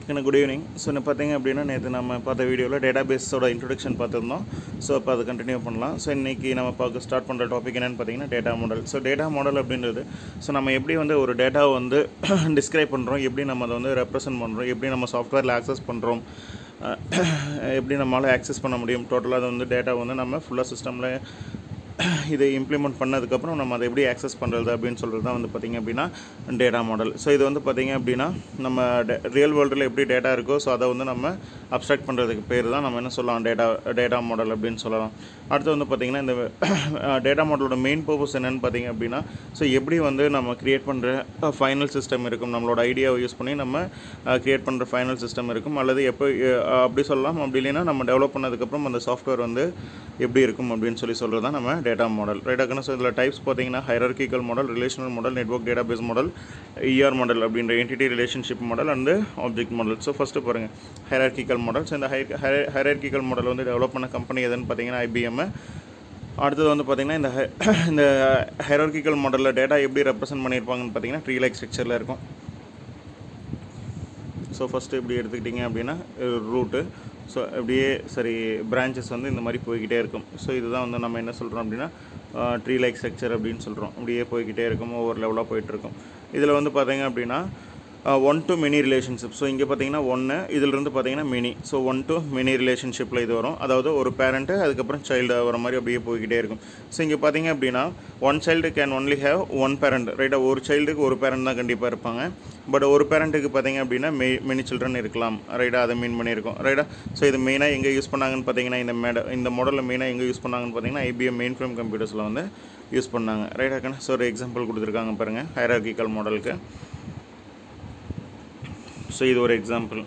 என்ன good evening so என்ன பார்த்தீங்க அப்படின்னா நேற்று நம்ம பார்த்த வீடியோவில் டேட்டா பேஸோட இன்ட்ரொடக்ஷன் பார்த்துருந்தோம் ஸோ அப்போ அதை கண்டினியூ பண்ணலாம் ஸோ இன்றைக்கி நம்ம பார்க்க ஸ்டார்ட் பண்ணுற டாபிக் என்னென்னு பார்த்தீங்கன்னா data model so data model அப்படின்றது ஸோ நம்ம எப்படி வந்து ஒரு டேட்டாவை வந்து டிஸ்கிரைப் பண்ணுறோம் எப்படி நம்ம அதை வந்து ரெப்ரசன்ட் பண்ணுறோம் எப்படி நம்ம சாஃப்ட்வேரில் ஆக்சஸ் பண்ணுறோம் எப்படி நம்மளால் ஆக்சஸ் பண்ண முடியும் டோட்டலாக அதை வந்து டேட்டா வந்து நம்ம ஃபுல்லாக சிஸ்டமில் இதை இம்ப்ளிமெண்ட் பண்ணதுக்கப்புறம் நம்ம அதை எப்படி ஆக்சஸ் பண்ணுறது அப்படின்னு சொல்கிறது தான் வந்து பார்த்திங்க அப்படின்னா டேட்டா மாடல் ஸோ இது வந்து பார்த்திங்க அப்படின்னா நம்ம ரியல் வேர்ல்டில் எப்படி டேட்டா இருக்கோ ஸோ அதை வந்து நம்ம அப்ஸ்ட்ராக்ட் பண்ணுறதுக்கு பேர் தான் நம்ம என்ன சொல்லலாம் டேட்டா டேட்டா மாடல் அப்படின்னு சொல்லலாம் அடுத்து வந்து பார்த்திங்கன்னா இந்த டேட்டா மாடலோட மெயின் பர்பஸ் என்னென்னு பார்த்திங்க அப்படின்னா ஸோ எப்படி வந்து நம்ம க்ரியேட் பண்ணுற ஃபைனல் சிஸ்டம் இருக்கும் நம்மளோட ஐடியாவை யூஸ் பண்ணி நம்ம க்ரியேட் பண்ணுற ஃபைனல் சிஸ்டம் இருக்கும் அல்லது எப்போ அப்படி சொல்லலாம் அப்படி இல்லைன்னா நம்ம டெவலப் பண்ணதுக்கப்புறம் அந்த சாஃப்ட்வேர் வந்து எப்படி இருக்கும் அப்படின்னு சொல்லி சொல்கிறது தான் நம்ம டேட்டா மாடல் ரைட்டாக்கணும் ஸோ இதில் டைப்ஸ் பார்த்தீங்கன்னா hierarchical model relational model network data base model ER model அப்படின்ற entity relationship model and object model so first பாருங்கள் ஹைரார்கிக்கல் மாடல் ஸோ இந்த ஹை ஹைரார்கிக்கல் மாடல் வந்து டெவலப் பண்ண கம்பெனி எதுன்னு பார்த்தீங்கன்னா ஐபிஎம் அடுத்தது வந்து பார்த்திங்கன்னா இந்த இந்த ஹைரார்கிக்கல் மாடலில் டேட்டா எப்படி ரெப்ரசென்ட் பண்ணியிருப்பாங்கன்னு பார்த்தீங்கன்னா ட்ரீ லைக் ஸ்ட்ரக்சரில் இருக்கும் ஸோ ஃபஸ்ட்டு இப்படி எடுத்துக்கிட்டிங்க அப்படின்னா ரூட்டு ஸோ அப்படியே சரி பிரான்ச்சஸ் வந்து இந்த மாதிரி போய்கிட்டே இருக்கும் ஸோ இதுதான் வந்து நம்ம என்ன சொல்கிறோம் அப்படின்னா ட்ரீ லைக் ஸ்ட்ரக்சர் அப்படின்னு சொல்கிறோம் அப்படியே போய்கிட்டே இருக்கும் ஒவ்வொரு லெவலாக போயிட்டுருக்கும் இதில் வந்து பார்த்திங்க அப்படின்னா one to many relationship so இங்கே பார்த்தீங்கன்னா ஒன்று இதிலிருந்து பார்த்தீங்கன்னா many so one to many ரிலேஷன்ஷிப்பில் இது வரும் அதாவது ஒரு பேரண்ட்டு அதுக்கப்புறம் சைல்டு வர மாதிரி அப்படியே போய்கிட்டே இருக்கும் ஸோ இங்கே பார்த்தீங்க அப்படின்னா one child can only have one parent ரைட்டாக ஒரு சைல்டுக்கு ஒரு பேரண்ட் தான் கண்டிப்பாக இருப்பாங்க பட் ஒரு பேரண்ட்டுக்கு பார்த்தீங்க அப்படின்னா மெ மெனி சில்ட்ரன் இருக்கலாம் ரைட்டாக அதை மீன் பண்ணியிருக்கோம் ரைட்டா ஸோ இது மெயினாக எங்கே யூஸ் பண்ணாங்கன்னு பார்த்தீங்கன்னா இந்த மேட இந்த மாடலில் மெயினாக எங்கே யூஸ் பண்ணாங்கன்னு பார்த்தீங்கன்னா ஐபிஎம் மெயின் ஃப்ரேம் கம்ப்யூட்டர்ஸில் வந்து யூஸ் பண்ணாங்க ரைட்டாக்கண்ணா ஸோ ஒரு எக்ஸாம்பிள் கொடுத்துருக்காங்க பாருங்கள் ஹைரார்கிக்கல் மாடலுக்கு ஸோ இது ஒரு எக்ஸாம்பிள்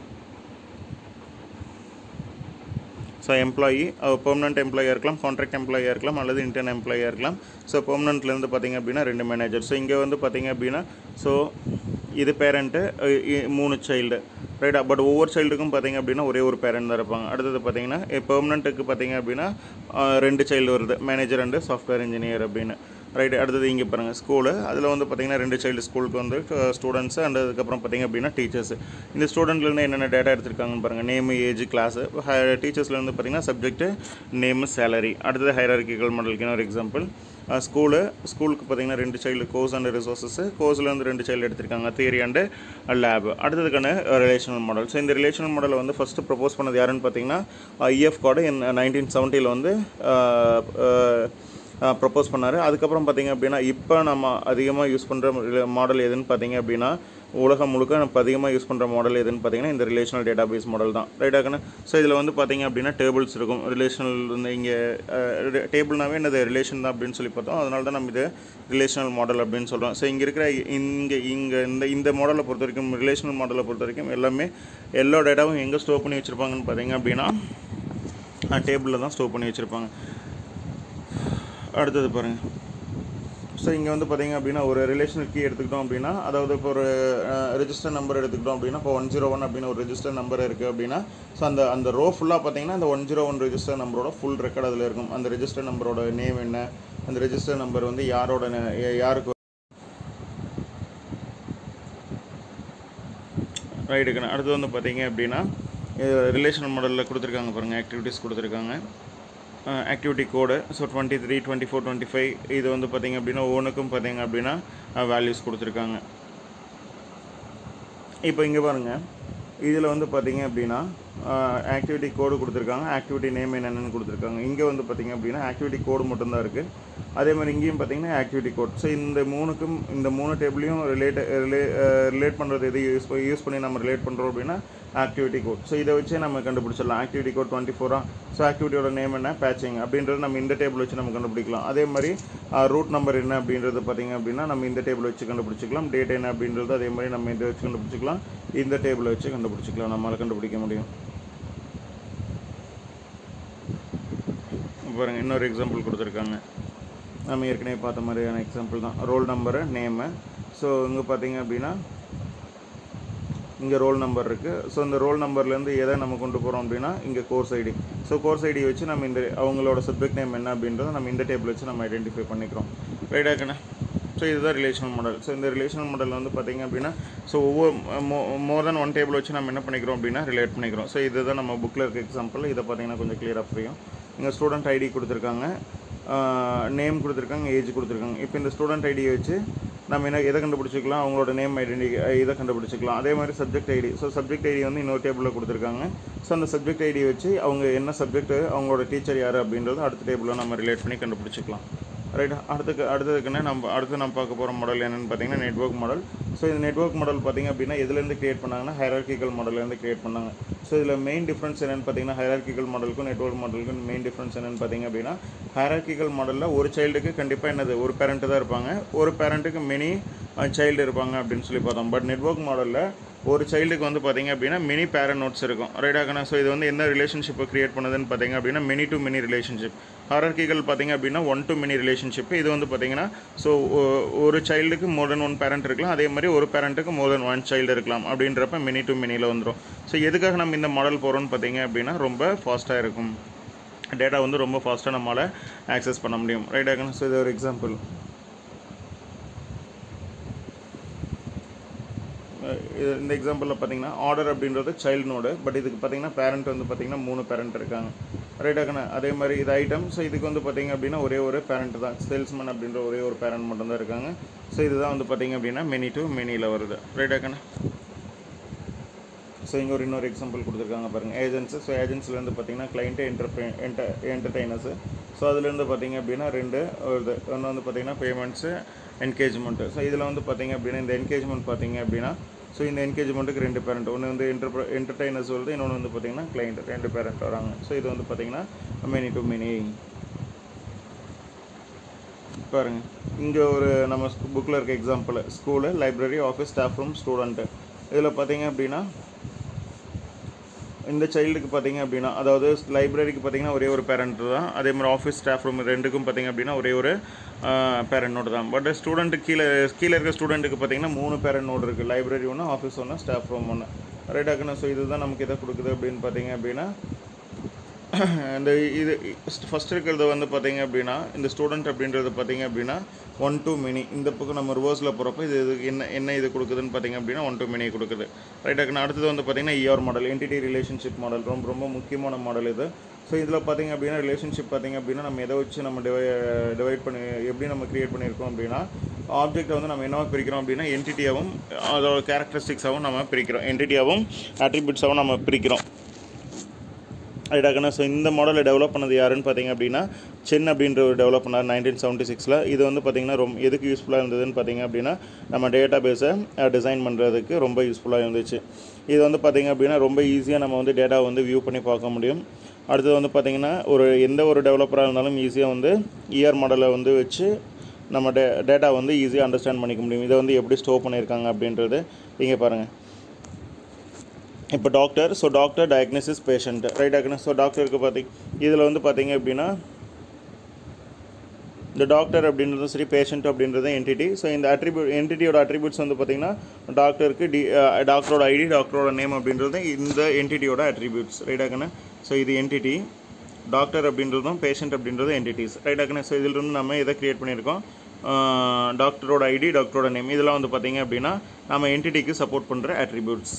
ஸோ எம்ப்ளாயி பெர்மனண்ட் எம்ப்ளாயாக இருக்கலாம் கான்ட்ராக்ட் எம்ப்ளாயாக இருக்கலாம் அல்லது இன்டர்ன் எம்ப்ளாயாக இருக்கலாம் ஸோ பெர்மனண்ட்லேருந்து பார்த்திங்க அப்படின்னா ரெண்டு மேனேஜர் ஸோ இங்கே வந்து பார்த்திங்க அப்படின்னா ஸோ இது பேரண்ட்டு மூணு சைல்டு ரைட்டா பட் ஒவ்வொரு சைல்டுக்கும் பார்த்திங்க அப்படின்னா ஒரே ஒரு பேரண்ட் தான் இருப்பாங்க அடுத்தது பார்த்திங்கன்னா பெர்மனண்ட்டுக்கு பார்த்திங்க அப்படின்னா ரெண்டு சைல்டு வருது மேனேஜர் அண்டு சாஃப்ட்வேர் இன்ஜினியர் அப்படின்னு ரைட் அடுத்தது இங்கே பாருங்கள் ஸ்கூலு அதில் வந்து பார்த்திங்கன்னா ரெண்டு சைல்டு ஸ்கூலுக்கு வந்து ஸ்டூடெண்ட்ஸு அண்ட் அதுக்கப்புறம் பார்த்திங்க அப்படின்னா டீச்சர்ஸ் இந்த ஸ்டூடெண்ட்லேருந்து என்னென்ன டேட்டா எடுத்திருக்காங்கன்னு பாருங்கள் நேமு ஏஜ் கிளாஸு டீச்சர்ஸ்லேருந்து பார்த்திங்கன்னா சப்ஜெக்ட்டு நேமு சேலரி அடுத்தது ஹைரார்கிக்கல் மாடலுக்கு ஒரு எக்ஸாம்பிள் ஸ்கூலு ஸ்கூலுக்கு பார்த்திங்கன்னா ரெண்டு சைல்டு கோர்ஸ் அண்ட் ரிசோர்ஸஸ் கோர்ஸ்லேருந்து ரெண்டு சைல்டு எடுத்திருக்காங்க தியரி அண்டு லேப் அடுத்ததுக்கான ரிலேஷனல் மாடல் ஸோ இந்த ரிலேஷனல் மாடலை வந்து ஃபஸ்ட்டு ப்ரப்போஸ் பண்ணது யாருன்னு பார்த்தீங்கன்னா ஐஎஃப் கார்டு இன் நைன்டீன் செவன்ட்டியில் வந்து ப்ரப்போஸ் பண்ணார் அதுக்கப்புறம் பார்த்திங்க அப்படின்னா இப்போ நம்ம அதிகமாக யூஸ் பண்ணுற மாடல் எதுன்னு பார்த்தீங்க அப்படின்னா உலகம் முழுக்க நம்ம அதிகமாக யூஸ் பண்ணுற மாடல் எதுன்னு பார்த்தீங்கன்னா இந்த ரிலேஷனல் டேட்டா பேஸ் மாடல் தான் ரைட்டாக்கண்ணா ஸோ இதில் வந்து பார்த்தீங்க அப்படின்னா டேபிள்ஸ் இருக்கும் ரிலேஷனல் வந்து இங்கே டேபிள்னாவே என்னது ரிலேஷன் தான் அப்படின்னு சொல்லி பார்த்தோம் அதனால தான் நம்ம இது ரிலேஷனல் மாடல் அப்படின்னு சொல்கிறோம் ஸோ இங்கே இருக்கிற இங்கே இங்கே இந்த இந்த மாடலை பொறுத்த வரைக்கும் ரிலேஷனல் மாடலை பொறுத்த வரைக்கும் எல்லாமே எல்லா டேட்டாவும் எங்கே ஸ்டோர் பண்ணி வச்சுருப்பாங்கன்னு பார்த்தீங்க அப்படின்னா டேபிளில் தான் ஸ்டோர் பண்ணி வச்சுருப்பாங்க அடுத்தது பாருங்கள் ஸோ இங்கே வந்து பார்த்திங்க அப்படின்னா ஒரு ரிலேஷனல் கீ எடுத்துக்கிட்டோம் அப்படின்னா அதாவது இப்போ ஒரு ரெஜிஸ்டர் நம்பர் எடுத்துக்கிட்டோம் அப்படின்னா இப்போ ஒன் ஜீரோ ஒன் அப்படின்னு ஒரு ரெஜிஸ்டர் நம்பர் இருக்குது அப்படின்னா ஸோ அந்த அந்த ரோ ஃபுல்லாக பார்த்தீங்கன்னா அந்த ஒன் ஜீரோ ஒன் ரெஜிஸ்டர் நம்பரோட ஃபுல் ரெக்கார்ட் அதில் இருக்கும் அந்த ரெஜிஸ்டர் நம்பரோட நேம் என்ன அந்த ரெஜிஸ்டர் நம்பர் வந்து யாரோட யாருக்கு ரைட்டுக்குண்ணா அடுத்து வந்து பார்த்தீங்க அப்படின்னா ரிலேஷனல் மாடலில் கொடுத்துருக்காங்க பாருங்கள் ஆக்டிவிட்டீஸ் கொடுத்துருக்காங்க activity code so twenty three twenty four twenty five இது வந்து பார்த்திங்க அப்படின்னா ஒவ்வொன்றுக்கும் பார்த்திங்க அப்படின்னா வேல்யூஸ் கொடுத்துருக்காங்க இப்போ இங்கே பாருங்கள் இதில் வந்து பார்த்திங்க அப்படின்னா ஆக்டிவிட்டி கோடு கொடுத்துருக்காங்க ஆக்டிவிட்டி நேம் என்னென்னு கொடுத்துருக்காங்க இங்கே வந்து பார்த்திங்க அப்படின்னா ஆக்டிவிட்டி கோடு மட்டும்தான் இருக்குது அதே மாதிரி இங்கேயும் பார்த்திங்கன்னா ஆக்டிவிட்டி கோட் ஸோ இந்த மூணுக்கும் இந்த மூணு டேபிளையும் ரிலேட் ரிலே ரிலேட் பண்ணுறது எது யூஸ் யூஸ் பண்ணி நம்ம ரிலேட் பண்ணுறோம் அப்படின்னா ஆக்டிவிட்டி கோட் ஸோ இதை வச்சே நம்ம கண்டுபிடிச்சிடலாம் ஆக்டிவிட்டி கோட் டுவெண்ட்டி ஃபோரா ஸோ ஆக்டிவிட்டியோட நேம் என்ன பேச்சிங் அப்படின்றது நம்ம இந்த டேபிள் வச்சு நம்ம கண்டுபிடிக்கலாம் அதே மாதிரி ரூட் நம்பர் என்ன அப்படின்றது பார்த்திங்க அப்படின்னா நம்ம இந்த டேபிள் வச்சு கண்டுபிடிச்சிக்கலாம் டேட் என்ன அப்படின்றது அதே மாதிரி நம்ம இதை வச்சு கண்டுபிடிச்சிக்கலாம் இந்த டேபிளை வச்சு கண்டுபிடிச்சிக்கலாம் நம்மளால் கண்டுபிடிக்க முடியும் பாருங்கள் இன்னொரு எக்ஸாம்பிள் கொடுத்துருக்காங்க நம்ம ஏற்கனவே பார்த்த மாதிரியான எக்ஸாம்பிள் தான் ரோல் நம்பரு நேமு ஸோ இங்கே பார்த்தீங்க அப்படின்னா இங்கே ரோல் நம்பர் இருக்குது ஸோ இந்த ரோல் நம்பர்லேருந்து எதை நம்ம கொண்டு போகிறோம் அப்படின்னா இங்கே course ID so course ID வச்சு நம்ம இந்த அவங்களோட சப்ஜெக்ட் நேம் என்ன அப்படின்றத நம்ம இந்த டேபிள் வச்சு நம்ம ஐடென்டிஃபை பண்ணிக்கிறோம் ரைட்டாக்கண்ணே ஸோ இதுதான் ரிலேஷனல் மாடல் ஸோ இந்த ரிலேஷனல் மாடல் வந்து பார்த்தீங்க அப்படின்னா ஸோ ஒவ்வொரு மோர் தென் ஒன் டேபிள் வச்சு நம்ம என்ன பண்ணிக்கிறோம் அப்படின்னா ரிலேட் பண்ணிக்கிறோம் ஸோ இதுதான் நம்ம புக்கில் இருக்க எக்ஸாம்பிள் இதை பார்த்தீங்கன்னா கொஞ்சம் கிளியராக புரியும் இங்கே ஸ்டூடெண்ட் ஐடி கொடுத்துருக்காங்க நேம் கொடுத்துருக்காங்க ஏஜ் கொடுத்துருக்காங்க இப்போ இந்த ஸ்டூடெண்ட் ஐடியை வச்சு நம்ம என்ன எதை கண்டுபிடிச்சிக்கலாம் அவங்களோட நேம் ஐடென்டி இதை கண்டுபிடிச்சிக்கலாம் அதே மாதிரி subject ID so subject ID வந்து இன்னொரு டேபிளில் கொடுத்துருக்காங்க ஸோ அந்த சப்ஜெக்ட் ஐடியை வச்சு அவங்க என்ன சப்ஜெக்ட் அவங்களோட டீச்சர் யார் அப்படின்றது அடுத்த டேபிளில் நம்ம ரிலேட் பண்ணி கண்டுபிடிச்சிக்கலாம் ரைட் அடுத்துக்கு அடுத்ததுக்குன்னு நம்ம அடுத்து நம்ம பார்க்க போகிற மாடல் என்னென்னு பார்த்தீங்கன்னா நெட்வொர்க் மாடல் ஸோ இந்த நெட்வொர்க் மாடல் பார்த்தீங்க அப்படின்னா எதுலேருந்து கிரியேட் பண்ணாங்கன்னா ஹைரார்கிக்கல் மாடல்லேருந்து கிரியேட் பண்ணாங்க ஸோ இதில் மெயின் டிஃப்ரென்ஸ் என்னென்னு பார்த்தீங்கன்னா ஹைரார்கிக்கல் மாடலுக்கும் நெட்வொர்க் மாடலுக்கும் மெயின் டிஃப்ரென்ஸ் என்னென்னு பார்த்தீங்க அப்படின்னா ஹைரார்கிக்கல் மாடலில் ஒரு சைல்டுக்கு கண்டிப்பாக என்னது ஒரு பேரண்ட்டு தான் இருப்பாங்க ஒரு பேரண்ட்டுக்கு மெனி சைல்டு இருப்பாங்க அப்படின்னு சொல்லி பார்த்தோம் பட் நெட்வொர்க் மாடலில் ஒரு சைல்டுக்கு வந்து பார்த்தீங்க அப்படின்னா மினி பேரண்ட் நோட்ஸ் இருக்கும் ரைட்டாக்கண்ணா ஸோ இது வந்து எந்த ரிலேஷன்ஷிப்பை கிரியேட் பண்ணுதுன்னு பார்த்தீங்க அப்படின்னா many to many relationship hierarchical பார்த்தீங்க அப்படின்னா ஒன் டு மினி ரிலேஷன்ஷிப் இது வந்து பார்த்தீங்கன்னா ஸோ ஒரு சைல்டுக்கு மோர் தென் ஒன் பேரண்ட் இருக்கலாம் அதே மாதிரி ஒரு பேரண்ட்டுக்கு மோர் தென் ஒன் சைல்டு இருக்கலாம் அப்படின்றப்ப மினி டு மினியில் வந்துடும் ஸோ எதுக்காக நம்ம இந்த மாடல் போகிறோம்னு பார்த்தீங்க அப்படின்னா ரொம்ப ஃபாஸ்ட்டாக இருக்கும் டேட்டா வந்து ரொம்ப ஃபாஸ்ட்டாக நம்மளால் ஆக்சஸ் பண்ண முடியும் ரைட்டாக்கண்ணா ஸோ இது ஒரு எக்ஸாம்பிள் இது இந்த எக்ஸாம்பிளில் பார்த்தீங்கன்னா ஆர்டர் அப்படின்றது சைல்டு நோடு பட் இதுக்கு பார்த்தீங்கன்னா பேரண்ட் வந்து பார்த்தீங்கன்னா மூணு பேரண்ட் இருக்காங்க ரைட்டாக்கண்ணா அதே மாதிரி இது ஐட்டம் ஸோ இதுக்கு வந்து பார்த்தீங்க அப்படின்னா ஒரே ஒரு பேரண்ட் தான் சேல்ஸ்மேன் அப்படின்ற ஒரே ஒரு பேரண்ட் மட்டும்தான் இருக்காங்க ஸோ இதுதான் வந்து பார்த்தீங்க அப்படின்னா மெனி டு மெனியில் வருது ரைட்டாக்கண்ணா ஸோ இங்கே ஒரு இன்னொரு எக்ஸாம்பிள் கொடுத்துருக்காங்க பாருங்கள் ஏஜென்ட்ஸு ஸோ ஏஜென்ட்ஸ்லேருந்து பார்த்தீங்கன்னா கிளைண்ட்டு என்டர்பிரை என்டர் என்டர்டைனர்ஸு ஸோ அதுலேருந்து பார்த்தீங்க அப்படின்னா ரெண்டு இது ஒன்று வந்து பார்த்தீங்கன்னா பேமெண்ட்ஸு என்கேஜ்மெண்ட்டு ஸோ இதில் வந்து பார்த்தீங்க அப்படின்னா இந்த என்கேஜ்மெண்ட் பார்த்தீங்க அப்படின்னா ஸோ இந்த என்கேஜ்மெண்ட்டுக்கு ரெண்டு பேரண்ட் ஒன்று வந்து என்டர் என்டர்டைனர்ஸ் வருது இன்னொன்று வந்து பார்த்தீங்கன்னா கிளைண்ட் ரெண்டு பேரண்ட் வராங்க ஸோ இது வந்து பார்த்தீங்கன்னா மெனி டு மெனி பாருங்க இங்கே ஒரு நம்ம புக்கில் இருக்க example school library office staff room student இதில் பார்த்தீங்க அப்படின்னா இந்த சைல்டுக்கு பார்த்தீங்க அப்படின்னா அதாவது லைப்ரரிக்கு பார்த்தீங்கன்னா ஒரே ஒரு பேரண்ட் தான் அதே மாதிரி ஆஃபீஸ் ஸ்டாஃப் ரூம் ரெண்டுக்கும் பார்த்தீங்க அப்படின்னா ஒரே ஒரு பேரண்ட் நோடு தான் பட் ஸ்டூடெண்ட்டு கீழே கீழே இருக்க ஸ்டூடெண்ட்டுக்கு பார்த்தீங்கன்னா மூணு பேரண்ட் நோடு இருக்குது லைப்ரரி ஒன்று ஆஃபீஸ் ஒன்று ஸ்டாஃப் ரூம் ஒன்று ரைட்டாக்குண்ணா ஸோ இதுதான் நமக்கு எதை கொடுக்குது அப்படின்னு பார்த்தீங்க அப்படின்னா இந்த இது ஃபஸ்ட் இருக்கிறது வந்து பார்த்தீங்க அப்படின்னா இந்த ஸ்டூடெண்ட் அப்படின்றது பார்த்தீங்க அப்படின்னா ஒன் டூ மினி இந்த பக்கம் நம்ம ரிவர்ஸில் போகிறப்ப இது இது என்ன என்ன இது கொடுக்குதுன்னு பார்த்தீங்க அப்படின்னா ஒன் டூ மினி கொடுக்குது ரைட்டாக்குண்ணா அடுத்தது வந்து பார்த்தீங்கன்னா ER model entity relationship model ரொம்ப ரொம்ப முக்கியமான மாடல் இது ஸோ இதில் பார்த்தீங்க அப்படின்னா ரிலேஷன்ஷிப் பார்த்தீங்க அப்படின்னா நம்ம எதை வச்சு நம்ம டிவை டிவைட் பண்ணி எப்படி நம்ம கிரியேட் பண்ணியிருக்கோம் அப்படின்னா ஆப்ஜெக்ட்டை வந்து நம்ம என்னவா பிரிக்கிறோம் அப்படின்னா என்டிட்டியாகவும் அதோட கேரக்டரிஸ்டிக்ஸாகவும் நம்ம பிரிக்கிறோம் என்டிட்டியாகவும் அட்ரிபியூட்ஸாகவும் நம்ம பிரிக்கிறோம் ரைட்டாக்கண்ணா ஸோ இந்த மாடலை டெவலப் பண்ணது யாருன்னு பார்த்தீங்க அப்படின்னா சென் அப்படின்ற ஒரு டெவலப் பண்ணார் நைன்டீன் செவன்ட்டி சிக்ஸில் இது வந்து பார்த்திங்கன்னா ரொம்ப எதுக்கு யூஸ்ஃபுல்லாக இருந்ததுன்னு பார்த்தீங்க அப்படின்னா நம்ம டேட்டா பேஸை டிசைன் பண்ணுறதுக்கு ரொம்ப யூஸ்ஃபுல்லாக இருந்துச்சு இது வந்து பார்த்திங்க அப்படின்னா ரொம்ப ஈஸியாக நம்ம வந்து டேட்டா வந்து வியூ பண்ணி பார்க்க முடியும் அடுத்தது வந்து பார்த்திங்கன்னா ஒரு எந்த ஒரு டெவலப்பராக இருந்தாலும் ஈஸியாக வந்து இயர் மாடலை வந்து வச்சு நம்ம டே டேட்டா வந்து ஈஸியாக அண்டர்ஸ்டாண்ட் பண்ணிக்க முடியும் இதை வந்து எப்படி ஸ்டோர் பண்ணியிருக்காங்க அப்படின்றது இங்கே பாருங்கள் இப்போ doctor so doctor diagnosis patient right diagnose so டாக்டருக்கு பார்த்தீங்க இதில் வந்து பார்த்தீங்க அப்படின்னா இந்த டாக்டர் அப்படின்றதும் சரி பேஷண்ட் அப்படின்றதும் என்டிட்டி ஸோ இந்த அட்ரிபியூட் என்டிட்டியோட அட்ரிபியூட்ஸ் வந்து பார்த்தீங்கன்னா டாக்டருக்கு டி டாக்டரோட ஐடி டாக்டரோட நேம் அப்படின்றது இந்த என்டிட்டியோட அட்ரிபியூட்ஸ் ரைட்டாக்கண்ணே ஸோ இது என்டிட்டி டாக்டர் அப்படின்றதும் பேஷண்ட் அப்படின்றதும் என்டிட்டிஸ் ரைட்டாக்கண்ணே ஸோ இதிலிருந்து நம்ம எதை க்ரியேட் பண்ணியிருக்கோம் டாக்டரோட ஐடி டாக்டரோட நேம் இதெல்லாம் வந்து பார்த்தீங்க அப்படின்னா நம்ம என்டிட்டிக்கு சப்போர்ட் பண்ணுற அட்ரிபியூட்ஸ்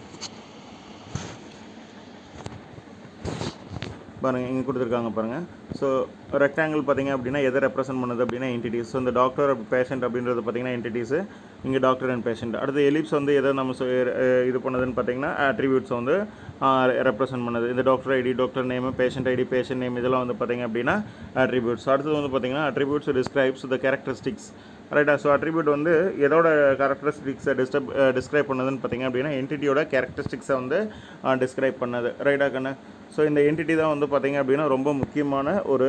பாருங்கள் இங்கே கொடுத்துருக்காங்க பாருங்கள் ஸோ ரெக்டாங்கிள் பார்த்தீங்க அப்படின்னா எதை ரெப்ரசென்ட் பண்ணுது அப்படின்னா என்டிட்டிஸ் ஸோ இந்த டாக்டர் பேஷண்ட் அப்படின்றது பார்த்தீங்கன்னா என்டிட்டிஸு இங்கே டாக்டர் அண்ட் பேஷண்ட் அடுத்து எலிப்ஸ் வந்து எதை நம்ம சொ- அஹ் இது பண்ணுதுன்னு பார்த்தீங்கன்னா அட்ரிபியூட்ஸ் வந்து ரெப்ரசென்ட் பண்ணுது இந்த doctor ID doctor name patient ID patient name இதெல்லாம் வந்து பார்த்தீங்க அப்படின்னா அட்ரிபியூட்ஸ் அடுத்தது வந்து பார்த்தீங்கன்னா அட்ரிபியூட்ஸ் டிஸ்கிரைப்ஸ் த கேரக்டரிஸ்டிக்ஸ் ரைட்டா ஸோ அட்ரிபியூட் வந்து எதோட கேரக்டரிஸ்டிக்ஸை டிஸ்டர்ப் டிஸ்கிரைப் பண்ணுதுன்னு பார்த்தீங்க அப்படின்னா என்டிட்டியோட கேரக்டரிஸ்டிக்ஸை வந்து டிஸ்கிரைப் பண்ணது ரைட்டா கண்ணு ஸோ இந்த என்டிட்டி தான் வந்து பார்த்தீங்க அப்படின்னா ரொம்ப முக்கியமான ஒரு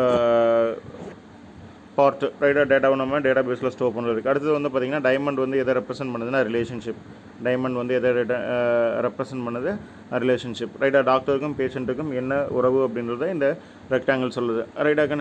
பார்ட் ரைட்டாக டேட்டாவை நம்ம டேட்டா பேஸில் ஸ்டோர் பண்ணுறதுக்கு அடுத்தது வந்து பார்த்திங்கன்னா டைமண்ட் வந்து எதை ரெப்ரசென்ட் பண்ணுதுன்னா ரிலேஷன்ஷிப் டைமண்ட் வந்து எதை ரெப்ரசென்ட் பண்ணுது ரிலேஷன்ஷிப் ரைட்டாக டாக்டருக்கும் பேஷண்ட்டுக்கும் என்ன உறவு அப்படின்றத இந்த ரெக்டாங்கிள் சொல்லுது ரைட்டாக்கண்ணே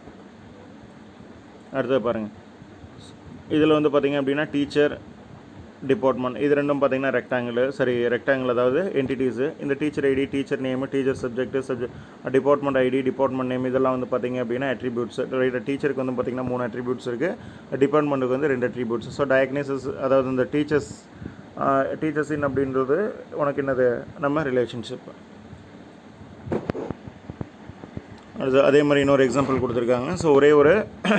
அடுத்தது பாருங்கள் இதில் வந்து பார்த்தீங்க அப்படின்னா டீச்சர் டிபார்ட்மெண்ட் இது ரெண்டும் பார்த்தீங்கன்னா ரெக்டாங்கிள் சரி ரெக்டாங்கிள் அதாவது என்டிட்டிஸு இந்த teacher ID teacher name teacher subject subject department ID department name இதெல்லாம் வந்து பார்த்தீங்க அப்படின்னா அட்ரிபியூட்ஸ் ரைட் டீச்சருக்கு வந்து பார்த்தீங்கன்னா மூணு அட்ரிபியூட்ஸ் இருக்குது டிபார்ட்மெண்ட்டுக்கு வந்து ரெண்டு அட்ரிபியூட்ஸ் ஸோ டயக்னோசிஸ் அதாவது இந்த டீச்சர்ஸ் டீச்சர்ஸ் இன் அப்படின்றது உனக்கு என்னது நம்ம ரிலேஷன்ஷிப் அது அதே மாதிரி இன்னொரு எக்ஸாம்பிள் கொடுத்துருக்காங்க ஸோ ஒரே ஒரு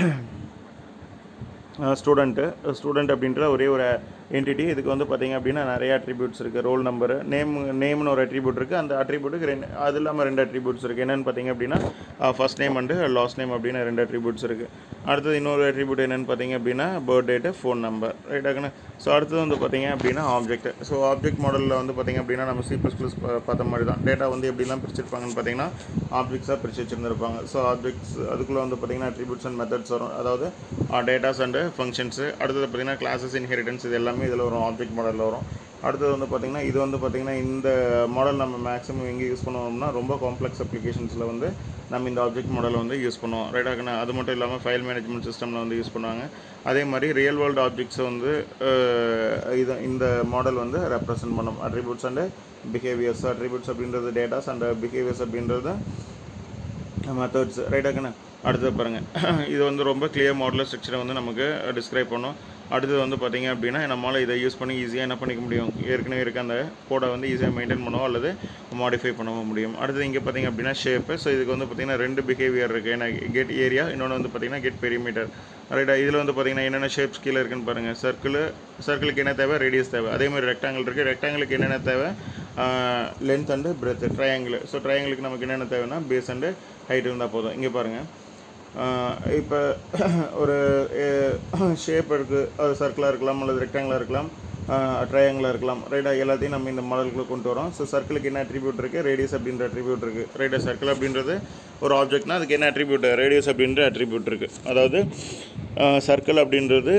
ஸ்டூடெண்ட்டு ஸ்டூடெண்ட் அப்படின்ற ஒரே ஒரு என்டிட்டி இதுக்கு வந்து பார்த்தீங்க அப்படின்னா நிறைய அட்ரிபியூட்ஸ் இருக்குது ரோல் நம்பரு நேம் நேம்னு ஒரு அட்ரிபியூட் இருக்குது அந்த அட்ரிபியூட்டுக்கு ரெண்டு அது இல்லாமல் ரெண்டு அட்ரிபியூட்ஸ் இருக்குது என்னென்னு பார்த்தீங்க அப்படின்னா first name and last name அப்படின்னு ரெண்டு அட்ரிபியூட்ஸ் இருக்குது அடுத்தது இன்னொரு அட்ரிபியூட் என்னென்னு பார்த்தீங்க அப்படின்னா பர்த் டேட்டு ஃபோன் நம்பர் ரைட்டாக்கண்ணே ஸோ அடுத்தது வந்து பார்த்தீங்க அப்படின்னா ஆப்ஜெக்ட் ஸோ ஆப்ஜெக்ட் மாடலில் வந்து பார்த்தீங்க அப்படின்னா நம்ம சி ப்ளஸ் ப்ளஸ் பார்த்த மாதிரி தான் டேட்டா வந்து எப்படிலாம் பிரிச்சிருப்பாங்கன்னு பார்த்தீங்கன்னா ஆப்ஜெக்ட்ஸாக பிரித்து வச்சுருந்துருப்பாங்க ஸோ ஆப்ஜெக்ட்ஸ் அதுக்குள்ளே வந்து பார்த்தீங்கன்னா அட்ரிபியூட்ஸ் அண்ட் மெத்தட்ஸ் வரும் அதாவது டேட்டாஸ் அண்டு ஃபங்க்ஷன்ஸு அடுத்தது பார்த்தீங்கன்னா கிளாஸஸ் இன்ஹெரிட்டன்ஸ் இது எல்லாமே இதில் வரும் ஆப்ஜெக்ட் மாடலில் வரும் அடுத்தது வந்து பார்த்திங்கன்னா இது வந்து பார்த்திங்கன்னா இந்த மாடல் நம்ம மேக்ஸிமம் எங்கே யூஸ் பண்ணுவோம்னா ரொம்ப காம்ப்ளெக்ஸ் அப்ளிகேஷன்ஸில் வந்து நம்ம இந்த ஆப்ஜெக்ட் மாடலை வந்து யூஸ் பண்ணுவோம் ரைட்டாக அது மட்டும் இல்லாமல் ஃபைல் மேனேஜ்மெண்ட் சிஸ்டமில் வந்து யூஸ் பண்ணுவாங்க அதே மாதிரி ரியல் வேர்ல்டு ஆப்ஜெக்ட்ஸை வந்து இது இந்த மாடல் வந்து ரெப்ரசன்ட் பண்ணும் அட்ரிபியூட்ஸ் அண்டு பிஹேவியர்ஸ் அட்ரிபியூட்ஸ் அப்படின்றது டேட்டாஸ் அண்ட் பிஹேவியர்ஸ் அப்படின்றது மெத்தட்ஸ் ரைட்டாக்கண்ணே அடுத்தது பாருங்கள் இது வந்து ரொம்ப கிளியர் மாடலர் ஸ்ட்ரக்சரை வந்து நமக்கு டிஸ்கிரைப் பண்ணும் அடுத்தது வந்து பார்த்திங்க அப்படின்னா நம்மளால் இதை யூஸ் பண்ணி ஈஸியாக என்ன பண்ணிக்க முடியும் ஏற்கனவே இருக்க அந்த கோடை வந்து ஈஸியாக மெயின்டைன் பண்ணவோ அல்லது மாடிஃபை பண்ணவும் முடியும் அடுத்தது இங்கே பார்த்திங்க அப்படின்னா ஷேப்பு ஸோ இதுக்கு வந்து பார்த்திங்கன்னா ரெண்டு பிஹேவியர் இருக்குது ஏன்னா கெட் ஏரியா இன்னொன்று வந்து பார்த்திங்கன்னா கெட் பெரிமீட்டர் ரைட்டா இதில் வந்து பார்த்திங்கன்னா என்னென்ன ஷேப்ஸ் கீழே இருக்குன்னு பாருங்கள் சர்க்கிள் சர்க்கிளுக்கு என்ன தேவை ரேடியஸ் தேவை அதே மாதிரி ரெக்டாங்கிள் இருக்குது ரெக்டாங்கிளுக்கு என்னென்ன தேவை length and breadth triangle so ட்ரையாங்கிளுக்கு நமக்கு என்னென்ன தேவைன்னா பேஸ் அண்டு ஹைட் இருந்தால் போதும் இங்கே பாருங்கள் இப்போ ஒரு ஷேப் இருக்குது அது சர்க்கிளாக இருக்கலாம் அல்லது ரெக்டாங்கிளாக இருக்கலாம் ட்ரையாங்கிளாக இருக்கலாம் ரைட்டா எல்லாத்தையும் நம்ம இந்த மாடலுக்குள்ளே கொண்டு வரோம் ஸோ சர்க்கிளுக்கு என்ன அட்ரிபியூட் இருக்குது ரேடியஸ் அப்படின்ற அட்ரிபியூட் இருக்குது ரைட்டா சர்க்கிள் அப்படின்றது ஒரு ஆப்ஜெக்ட்னா அதுக்கு என்ன அட்ரிபியூட் ரேடியஸ் அப்படின்ற அட்ரிபியூட் இருக்குது அதாவது சர்க்கிள் அப்படின்றது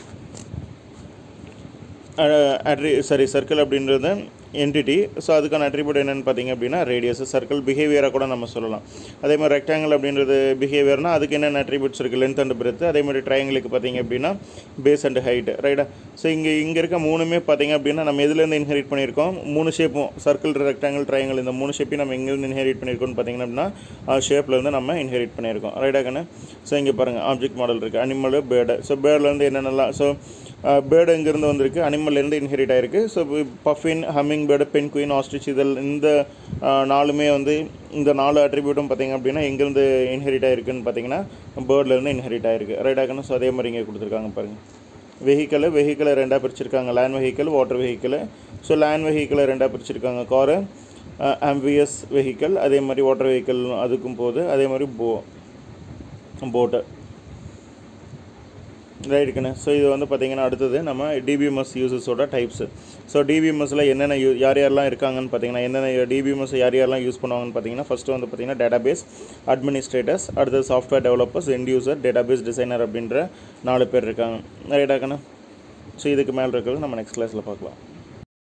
அட்ரி சாரி சர்க்கிள் அப்படின்றது என்டிட்டி ஸோ அதுக்கான அட்ரிபியூட் என்னென்னு பார்த்தீங்க அப்படின்னா ரேடியஸ் சர்க்கிள் பிஹேவியராக கூட நம்ம சொல்லலாம் அதே மாதிரி ரெக்டாங்கிள் அப்படின்றது பிஹேவியர்னா அதுக்கு என்னென்ன அட்ரிபியூட்ஸ் இருக்குது லென்த் அண்ட் பிரெத் அதே மாதிரி ட்ரையாங்கிளுக்கு பார்த்தீங்க அப்படின்னா பேஸ் அண்ட் ஹைட் ரைட்டா ஸோ இங்கே இங்கே இருக்க மூணுமே பார்த்தீங்க அப்படின்னா நம்ம எதுலேருந்து இன்ஹெரிட் பண்ணியிருக்கோம் மூணு ஷேப்பும் சர்க்கிள் ரெக்டாங்கிள் ட்ரையாங்கிள் இந்த மூணு ஷேப்பையும் நம்ம எங்கேருந்து இன்ஹெரிட் பண்ணியிருக்கோம்னு பார்த்தீங்கன்னா அப்படின்னா ஷேப்லேருந்து நம்ம இன்ஹெரிட் பண்ணியிருக்கோம் ரைட்டா கண்ணு ஸோ இங்கே பாருங்கள் ஆப்ஜெக்ட் மாடல் இருக்குது அனிமலு பேர்டு ஸோ பேர்ட்லேருந்து என்னென்னலாம் ஸோ பேர்டு எங்கேருந்து வந்திருக்கு அனிமல்லேருந்து இன்ஹெரிட் ஆயிருக்கு so puffin humming bird penguin ostrich இதில் இந்த நாலுமே வந்து இந்த நாலு அட்ரிபியூட்டும் பார்த்தீங்க அப்படின்னா எங்கேருந்து இன்ஹெரிட் ஆயிருக்குன்னு பார்த்தீங்கன்னா பேர்ட்லேருந்து இன்ஹெரிட் ஆயிருக்கு ரைட்டாகணும் ஸோ அதே மாதிரி இங்கே கொடுத்துருக்காங்க பாருங்கள் வெஹிக்கலு வெஹிக்கலை ரெண்டாக பிரிச்சிருக்காங்க land vehicle water vehicle so land வெஹிக்கலை ரெண்டாக பிரிச்சிருக்காங்க காரு ஆம்பியஸ் வெஹிக்கல் அதே மாதிரி வாட்டர் வெஹிக்கல் அதுக்கும் போகுது அதே மாதிரி போ போட்டு ரைட்டுக்குண்ணே ஸோ இது வந்து பார்த்திங்கன்னா அடுத்தது நம்ம டிபிஎம்எஸ் யூசஸோட டைப்ஸு ஸோ டிபிஎம்எஸில் என்னென்ன யூ யார் யாரெல்லாம் இருக்காங்கன்னு பார்த்தீங்கன்னா என்னென்ன டிபிஎம்எஸ் யார் யாரெல்லாம் யூஸ் பண்ணுவாங்கன்னு பார்த்தீங்கன்னா ஃபஸ்ட்டு வந்து பார்த்திங்கன்னா டேட்டாபேஸ் அட்மினிஸ்ட்ரேட்டர்ஸ் அடுத்தது software developers end user database designer அப்படின்ற நாலு பேர் இருக்காங்க ரைட்டாக்கண்ணே ஸோ இதுக்கு மேலே இருக்கிறது நம்ம நெக்ஸ்ட் கிளாஸில் பார்க்கலாம்